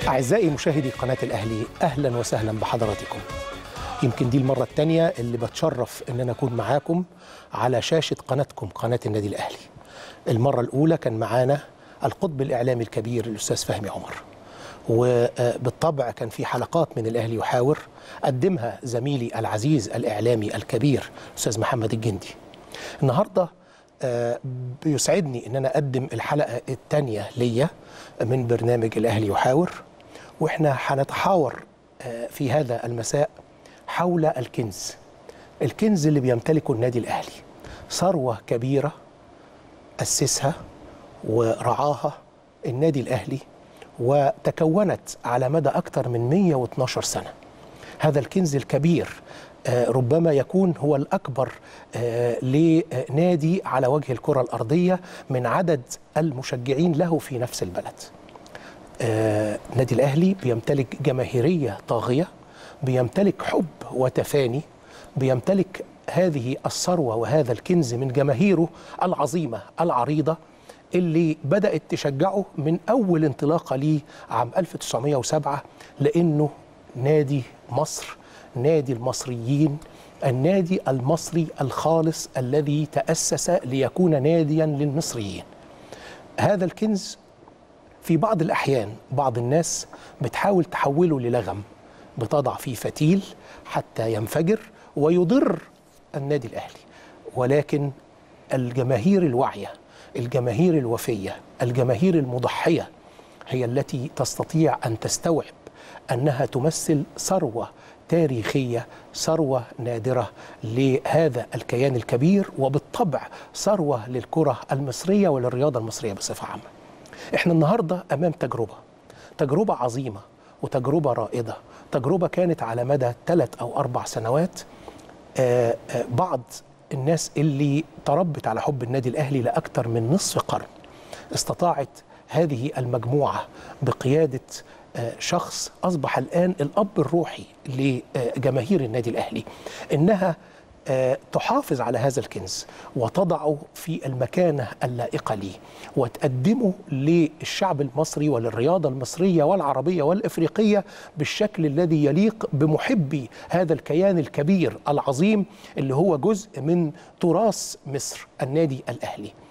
أعزائي مشاهدي قناة الأهلي أهلا وسهلا بحضراتكم يمكن دي المرة الثانية اللي بتشرف إن أنا أكون معاكم على شاشة قناتكم قناة النادي الأهلي المرة الأولى كان معانا القطب الإعلامي الكبير الأستاذ فهمي عمر وبالطبع كان في حلقات من الأهلي يحاور قدمها زميلي العزيز الإعلامي الكبير الأستاذ محمد الجندي النهارده آه، بيسعدني ان انا اقدم الحلقه الثانيه ليا من برنامج الاهلي يحاور واحنا هنتحاور آه، في هذا المساء حول الكنز الكنز اللي بيمتلكه النادي الاهلي ثروه كبيره اسسها ورعاها النادي الاهلي وتكونت على مدى اكثر من 112 سنه هذا الكنز الكبير آه، ربما يكون هو الأكبر آه، لنادي على وجه الكرة الأرضية من عدد المشجعين له في نفس البلد آه، النادي الأهلي بيمتلك جماهيرية طاغية بيمتلك حب وتفاني بيمتلك هذه الثروة وهذا الكنز من جماهيره العظيمة العريضة اللي بدأت تشجعه من أول انطلاقة ليه عام 1907 لأنه نادي مصر نادي المصريين النادي المصري الخالص الذي تأسس ليكون ناديا للمصريين هذا الكنز في بعض الأحيان بعض الناس بتحاول تحوله للغم بتضع فيه فتيل حتى ينفجر ويضر النادي الأهلي ولكن الجماهير الواعية الجماهير الوفية الجماهير المضحية هي التي تستطيع أن تستوعب أنها تمثل ثروة تاريخية ثروة نادرة لهذا الكيان الكبير وبالطبع ثروة للكرة المصرية وللرياضة المصرية بصفة عامة احنا النهاردة أمام تجربة تجربة عظيمة وتجربة رائدة تجربة كانت على مدى ثلاث أو أربع سنوات آه، آه، بعض الناس اللي تربت على حب النادي الأهلي لأكثر من نصف قرن استطاعت هذه المجموعة بقيادة آه، شخص أصبح الآن الأب الروحي لجماهير النادي الأهلي إنها آه، تحافظ على هذا الكنز وتضعه في المكانة اللائقة ليه وتقدمه للشعب المصري وللرياضة المصرية والعربية والإفريقية بالشكل الذي يليق بمحبي هذا الكيان الكبير العظيم اللي هو جزء من تراث مصر النادي الأهلي